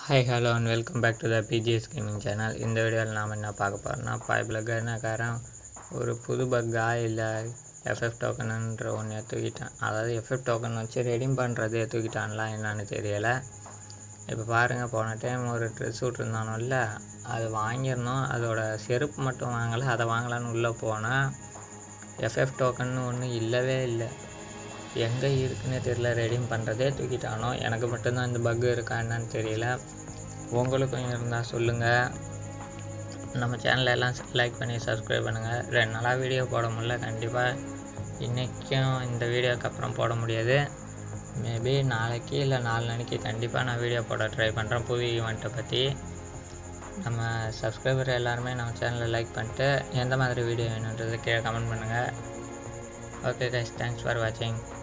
hi hello and welcome back to the PGS gaming channel இந்த வீடியோவில் நாம் என்ன பார்க்க போகிறோம்னா பைப்பில் கர்ணக்காரன் ஒரு புது பக்கா இல்லை எஃப்எஃப் டோக்கனுன்ற ஒன்று தூக்கிட்டான் அதாவது எஃப்எஃப் டோக்கன் வச்சு ரெடீம் பண்ணுறது தூக்கிட்டான்லாம் என்னன்னு தெரியலை இப்போ பாருங்கள் போன டைம் ஒரு ட்ரெஸ் விட்ருந்தானோல்ல அது வாங்கியிருந்தோம் அதோட செருப்பு மட்டும் வாங்கலை அதை வாங்கலான்னு உள்ளே போனால் எஃப்எஃப் டோக்கன்னு ஒன்று இல்லவே இல்லை எங்கே இருக்குன்னே தெரியல ரெடீம் பண்ணுறதே தூக்கிட்டானோ எனக்கு மட்டும்தான் இந்த பக்கு இருக்கா என்னன்னு தெரியல உங்களுக்கும் இருந்தால் சொல்லுங்கள் நம்ம சேனலை எல்லாம் லைக் பண்ணி சப்ஸ்கிரைப் பண்ணுங்கள் ரெண்டு நாளாக வீடியோ போட முடியல கண்டிப்பாக இன்றைக்கும் இந்த வீடியோக்கு அப்புறம் போட முடியாது மேபி நாளைக்கு இல்லை நாலு நாளைக்கு கண்டிப்பாக நான் வீடியோ போட ட்ரை பண்ணுறேன் புது ஈவெண்ட்டை பற்றி நம்ம சப்ஸ்கிரைபர் எல்லாருமே நம்ம சேனலை லைக் பண்ணிட்டு எந்த மாதிரி வீடியோ வேணுன்றதை கீழே கமெண்ட் பண்ணுங்கள் ஓகே கைஸ் தேங்க்ஸ் ஃபார் வாட்சிங்